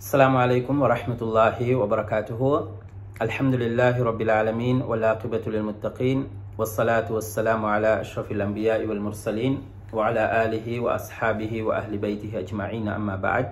السلام عليكم ورحمة الله وبركاته الحمد لله رب العالمين والعاقبة للمتقين والصلاة والسلام على أشرف الأنبياء والمرسلين وعلى آله وأصحابه وأهل بيته أجمعين أما بعد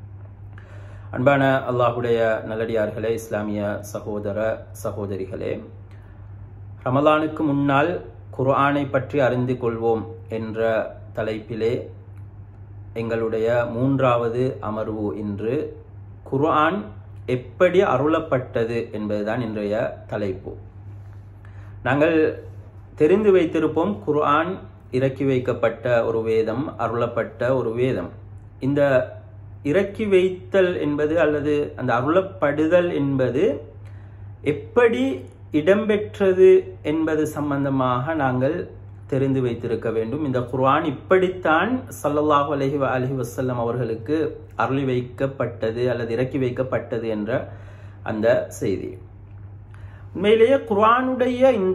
அன்பான அல்லாஹுடைய நல்லடியார்களே இஸ்லாமிய சகோதர சகோதரிகளே ரமலானுக்கு முன்னால் குர்ஆனை பற்றி அறிந்து கொள்வோம் என்ற தலைப்பிலே எங்களுடைய மூன்றாவது அமர்வு இன்று குர்ஆன் எப்படி அருளப்பட்டது என்பதுதான் இன்றைய தலைப்பு நாங்கள் தெரிந்து வைத்திருப்போம் குர்ஆன் இறக்கி வைக்கப்பட்ட ஒரு வேதம் அருளப்பட்ட ஒரு வேதம் இந்த இறக்கி வைத்தல் என்பது அல்லது அந்த அருளப்படுதல் என்பது எப்படி இடம்பெற்றது என்பது சம்பந்தமாக நாங்கள் தெரிந்து வைத்திருக்க வேண்டும் இந்த குர்ஆன் இப்படித்தான் சல்லல்லாஹு அலஹி அலஹி வசல்லம் அவர்களுக்கு அருளி வைக்கப்பட்டது அல்லது இறக்கி வைக்கப்பட்டது என்ற அந்த செய்தி உண்மையிலேயே குர்ஆனுடைய இந்த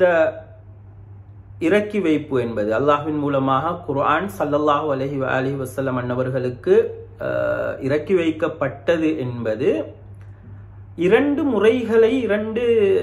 இறக்கி வைப்பு என்பது அல்லாஹ்வின் மூலமாக குர்ஆன் சல்லல்லாஹு அலஹி அலஹி வசல்லம் அன்னவர்களுக்கு இறக்கி வைக்கப்பட்டது என்பது இரண்டு முறைகளை இரண்டு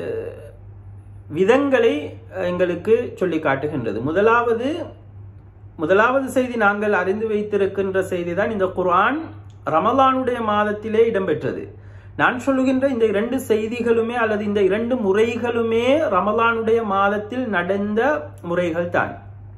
விதங்களை எங்களுக்கு சொல்லி காட்டுகின்றது முதலாவது முதலாவது செய்தி நாங்கள் அறிந்து வைத்திருக்கின்ற செய்தி தான் இந்த குர்ஆன் ரமலானுடைய மாதத்திலே இடம்பெற்றது நான் சொல்லுகின்ற இந்த இரண்டு செய்திகளுமே அல்லது இந்த இரண்டு முறைகளுமே ரமலானுடைய மாதத்தில் நடந்த முறைகள் தான்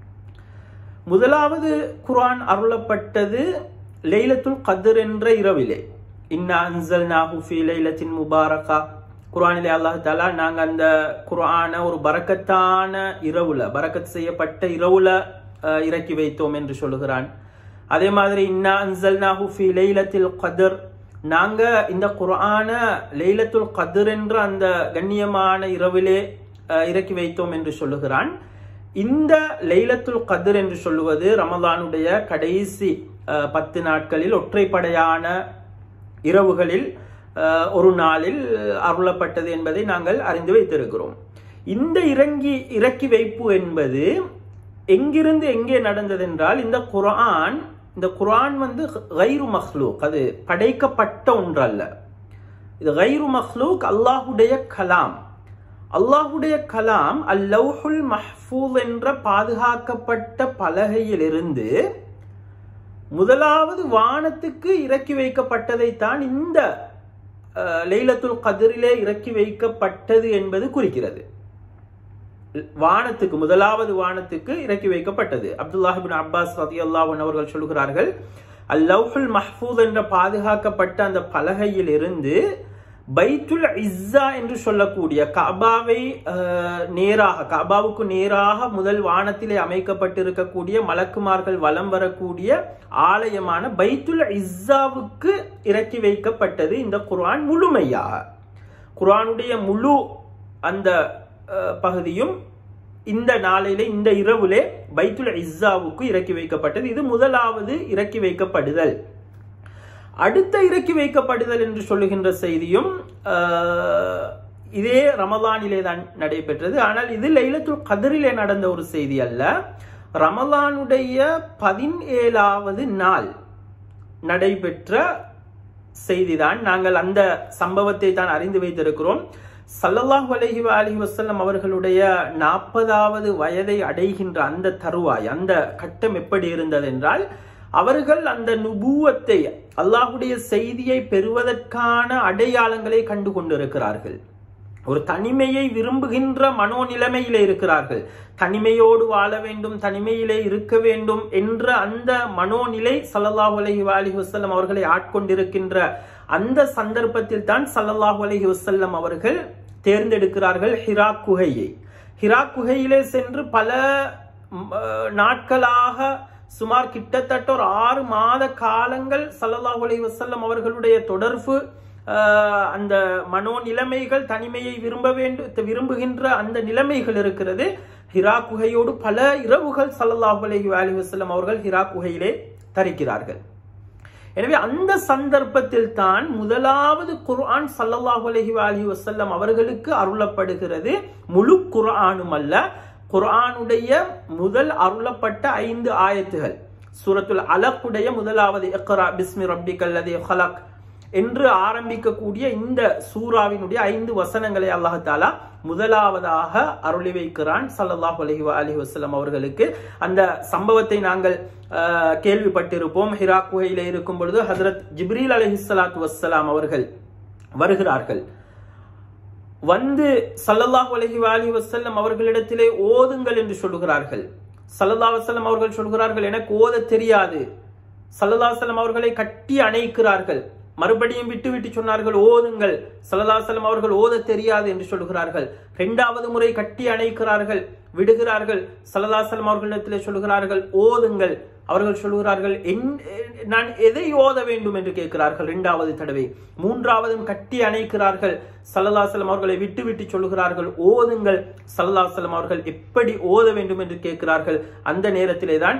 முதலாவது குர்ஆன் அருளப்பட்டது லைலத்துல் கதர் என்ற இரவிலே இன்னா அன்சல் நாஹு ஃபி லைலத்தின் முபாரகா குர்ஆனிலே அல்லாஹ் தாலா நாங்க அந்த குர்ஆன ஒரு பரக்கத்தான இரவுல பரக்கத் செய்யப்பட்ட இரவுல இறக்கி வைத்தோம் என்று சொல்லுகிறான் அதே மாதிரி இன்னா அன்சல் நாஹு ஃபி லைலத்தில் கதர் நாங்க இந்த குர்ஆன லைலத்துல் கதர் என்ற அந்த கண்ணியமான இரவிலே இறக்கி வைத்தோம் என்று சொல்லுகிறான் இந்த லைலத்துல் கதர் என்று சொல்லுவது ரமலானுடைய கடைசி பத்து நாட்களில் ஒற்றைப்படையான இரவுகளில் ஒரு நாளில் அருளப்பட்டது என்பதை நாங்கள் அறிந்து வைத்திருக்கிறோம் இந்த இறங்கி இறக்கி வைப்பு என்பது எங்கிருந்து எங்கே நடந்தது என்றால் இந்த குரான் இந்த குரான் வந்து கைரு மஹ்லூக் அது படைக்கப்பட்ட ஒன்றல்ல இது கைரு மஹ்லூக் அல்லாஹுடைய கலாம் அல்லாஹுடைய கலாம் அல்லவுல் மஹ்பூல் என்ற பாதுகாக்கப்பட்ட பலகையிலிருந்து முதலாவது வானத்துக்கு இறக்கி வைக்கப்பட்டதைத்தான் இந்த லைலத்துல் கதிரிலே இறக்கி வைக்கப்பட்டது என்பது குறிக்கிறது வானத்துக்கு முதலாவது வானத்துக்கு இறக்கி வைக்கப்பட்டது அப்துல்லாஹிபின் அப்பாஸ் ரதி அல்லாஹன் அவர்கள் சொல்கிறார்கள் அல்லவுல் மஹ்பூத் என்ற பாதுகாக்கப்பட்ட அந்த பலகையில் இருந்து பைத்துல் இஸ்ஸா என்று சொல்லக்கூடிய கபாவை நேராக கபாவுக்கு நேராக முதல் வானத்திலே அமைக்கப்பட்டிருக்கக்கூடிய மலக்குமார்கள் வலம் வரக்கூடிய ஆலயமான பைத்துல் இஸ்ஸாவுக்கு இறக்கி வைக்கப்பட்டது இந்த குர்ஆன் முழுமையாக குர்ஆனுடைய முழு அந்த பகுதியும் இந்த நாளிலே இந்த இரவுலே பைத்துல் இஸ்ஸாவுக்கு இறக்கி வைக்கப்பட்டது இது முதலாவது இறக்கி வைக்கப்படுதல் அடுத்த இறக்கி வைக்கப்படுதல் என்று சொல்லுகின்ற செய்தியும் இதே ரமலானிலே தான் நடைபெற்றது ஆனால் இது லைலத்துல் கதிரிலே நடந்த ஒரு செய்தி அல்ல ரமலானுடைய பதினேழாவது நாள் நடைபெற்ற செய்திதான் நாங்கள் அந்த சம்பவத்தை தான் அறிந்து வைத்திருக்கிறோம் சல்லல்லாஹு அலஹி அலஹி வசல்லம் அவர்களுடைய நாற்பதாவது வயதை அடைகின்ற அந்த தருவாய் அந்த கட்டம் எப்படி இருந்தது என்றால் அவர்கள் அந்த நுபூவத்தை அல்லாஹுடைய செய்தியை பெறுவதற்கான அடையாளங்களை கண்டு கொண்டிருக்கிறார்கள் ஒரு தனிமையை விரும்புகின்ற மனோநிலைமையிலே இருக்கிறார்கள் தனிமையோடு வாழ வேண்டும் தனிமையிலே இருக்க வேண்டும் என்ற அந்த மனோநிலை சல்லல்லாஹு அலஹி அலஹி வசல்லம் அவர்களை ஆட்கொண்டிருக்கின்ற அந்த சந்தர்ப்பத்தில் தான் சல்லல்லாஹு அலஹி வசல்லம் அவர்கள் தேர்ந்தெடுக்கிறார்கள் ஹிரா குகையை ஹிரா குகையிலே சென்று பல நாட்களாக சுமார் கிட்டத்தட்ட ஒரு ஆறு மாத காலங்கள் சல்லல்லாஹு அலி வசல்லம் அவர்களுடைய தொடர்பு அந்த மனோ நிலைமைகள் தனிமையை விரும்ப வேண்டும் விரும்புகின்ற அந்த நிலைமைகள் இருக்கிறது ஹிரா குகையோடு பல இரவுகள் சல்லல்லாஹு அலஹி அலி வசல்லம் அவர்கள் ஹிரா குகையிலே தரிக்கிறார்கள் எனவே அந்த சந்தர்ப்பத்தில் தான் முதலாவது குர்ஆன் சல்லல்லாஹு அலஹி அலி வசல்லம் அவர்களுக்கு அருளப்படுகிறது முழு குர்ஆனும் அல்ல குர்ஆனுடைய முதல் அருளப்பட்ட ஐந்து ஆயத்துகள் சூரத்துல் அலக்குடைய முதலாவது இக்ரா பிஸ்மி ரப்பிக் அல்லது ஹலக் என்று ஆரம்பிக்கக்கூடிய இந்த சூறாவினுடைய ஐந்து வசனங்களை அல்லாஹ் தாலா முதலாவதாக அருளி வைக்கிறான் சல்லல்லாஹு அலைஹி அலி வசல்லம் அவர்களுக்கு அந்த சம்பவத்தை நாங்கள் கேள்விப்பட்டிருப்போம் ஹிரா குகையில இருக்கும் பொழுது ஹசரத் ஜிப்ரீல் அலஹி சலாத்து வசலாம் அவர்கள் வருகிறார்கள் வந்து சல்லல்லாஹு அலஹி அலி வசல்லம் அவர்களிடத்திலே ஓதுங்கள் என்று சொல்லுகிறார்கள் சல்லல்லா வசல்லம் அவர்கள் சொல்கிறார்கள் எனக்கு ஓத தெரியாது சல்லல்லா வசல்லம் அவர்களை கட்டி அணைக்கிறார்கள் மறுபடியும் விட்டு விட்டு சொன்னார்கள் ஓதுங்கள் சல்லல்லாசலம் அவர்கள் ஓத தெரியாது என்று சொல்கிறார்கள் இரண்டாவது முறை கட்டி அணைக்கிறார்கள் விடுகிறார்கள் சல்லல்லாசலம் அவர்களிடத்திலே சொல்கிறார்கள் ஓதுங்கள் அவர்கள் சொல்கிறார்கள் நான் எதை ஓத வேண்டும் என்று கேட்கிறார்கள் இரண்டாவது தடவை மூன்றாவதும் கட்டி அணைக்கிறார்கள் சல்லல்லாசலம் அவர்களை விட்டு விட்டு சொல்கிறார்கள் ஓதுங்கள் சல்லல்லாசலம் அவர்கள் எப்படி ஓத வேண்டும் என்று கேட்கிறார்கள் அந்த நேரத்திலே தான்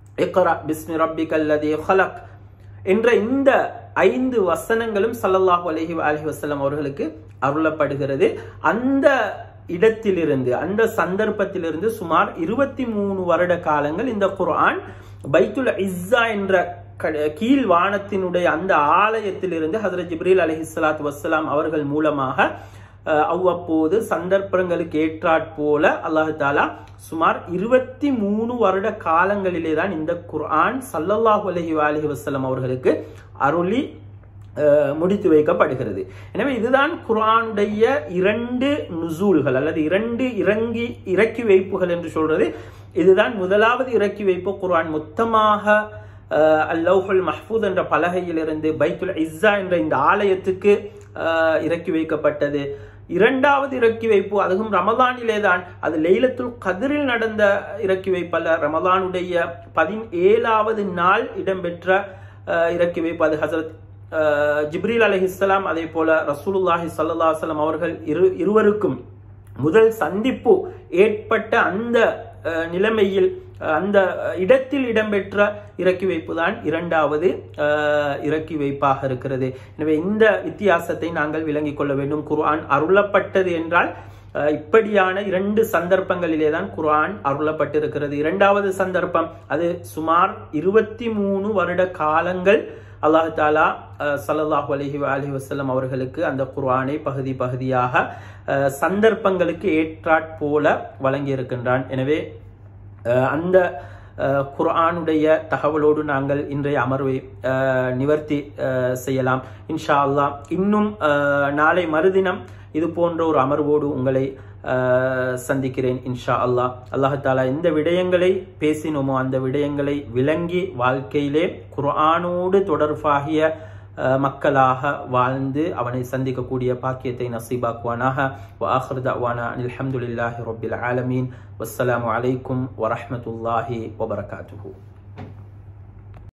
பிஸ்மி ரப்பிகல்லதி ஹலக் என்ற இந்த ஐந்து வசனங்களும் சல்லல்லாஹு அலஹி அலஹி வசல்லம் அவர்களுக்கு அருளப்படுகிறது அந்த இடத்திலிருந்து அந்த சந்தர்ப்பத்திலிருந்து சுமார் இருபத்தி மூணு வருட காலங்கள் இந்த குர்ஆன் பைத்துல் இஸ்ஸா என்ற கீழ் வானத்தினுடைய அந்த ஆலயத்திலிருந்து ஹசரத் ஜிப்ரீல் அலஹி சலாத்து வசலாம் அவர்கள் மூலமாக அவ்வப்போது சந்தர்ப்பங்களுக்கு ஏற்றாற் போல அல்லாஹு தாலா சுமார் இருபத்தி மூணு வருட காலங்களிலே தான் இந்த குர்ஆன் சல்லல்லாஹு அலஹி அலஹி வசலம் அவர்களுக்கு அருளி முடித்து வைக்கப்படுகிறது எனவே இதுதான் குரானுடைய இரண்டு நுசூல்கள் அல்லது இரண்டு இறங்கி இறக்கி வைப்புகள் என்று சொல்றது இதுதான் முதலாவது இறக்கி வைப்பு குர்ஆன் மொத்தமாக அல்லௌஹுல் மஹ்பூத் என்ற பலகையிலிருந்து பைத்துல் இஸ்ஸா என்ற இந்த ஆலயத்துக்கு இறக்கி வைக்கப்பட்டது இரண்டாவது இறக்கி வைப்பு அதுவும் ரமதானிலே தான் அது லெய்லத்துல் கதிரில் நடந்த இறக்கி வைப்பல்ல ரமதானுடைய பதினேழாவது நாள் இடம்பெற்ற இறக்கி வைப்பு அது ஹசரத் ஜிப்ரீல் அலஹிஸ்லாம் அதே போல ரசூலுல்லாஹி சல்லாஹலம் அவர்கள் இரு இருவருக்கும் முதல் சந்திப்பு ஏற்பட்ட அந்த நிலைமையில் அந்த இடத்தில் இடம்பெற்ற இறக்கி வைப்பு தான் இரண்டாவது இறக்கி வைப்பாக இருக்கிறது எனவே இந்த வித்தியாசத்தை நாங்கள் விளங்கிக் கொள்ள வேண்டும் குர்ஆன் அருளப்பட்டது என்றால் இப்படியான இரண்டு சந்தர்ப்பங்களிலே தான் குர்ஆன் அருளப்பட்டிருக்கிறது இரண்டாவது சந்தர்ப்பம் அது சுமார் இருபத்தி மூணு வருட காலங்கள் அல்லாஹு தாலா சல்லாஹூ அலஹி அலி வசல்லம் அவர்களுக்கு அந்த குர்ஆனை பகுதி பகுதியாக சந்தர்ப்பங்களுக்கு ஏற்றாற் போல வழங்கி இருக்கின்றான் எனவே அந்த குர்ஆனுடைய தகவலோடு நாங்கள் இன்றைய அமர்வை நிவர்த்தி செய்யலாம் இன்ஷா அல்லா இன்னும் நாளை மறுதினம் இது போன்ற ஒரு அமர்வோடு உங்களை சந்திக்கிறேன் இன்ஷா அல்லாஹ் அல்லாஹாலா எந்த விடயங்களை பேசினோமோ அந்த விடயங்களை விளங்கி வாழ்க்கையிலே குர்ஆனோடு தொடர்பாகிய மக்களாக வாழ்ந்து அவனை சந்திக்கக்கூடிய பாக்கியத்தை நசீபாக்குவானாக வாஹர் தவானா அல்ஹம்துலில்லாஹி ரபில் ஆலமீன் வஸ்ஸலாமு அலைக்கும் வரஹமத்துல்லாஹி வபரகாத்துஹூ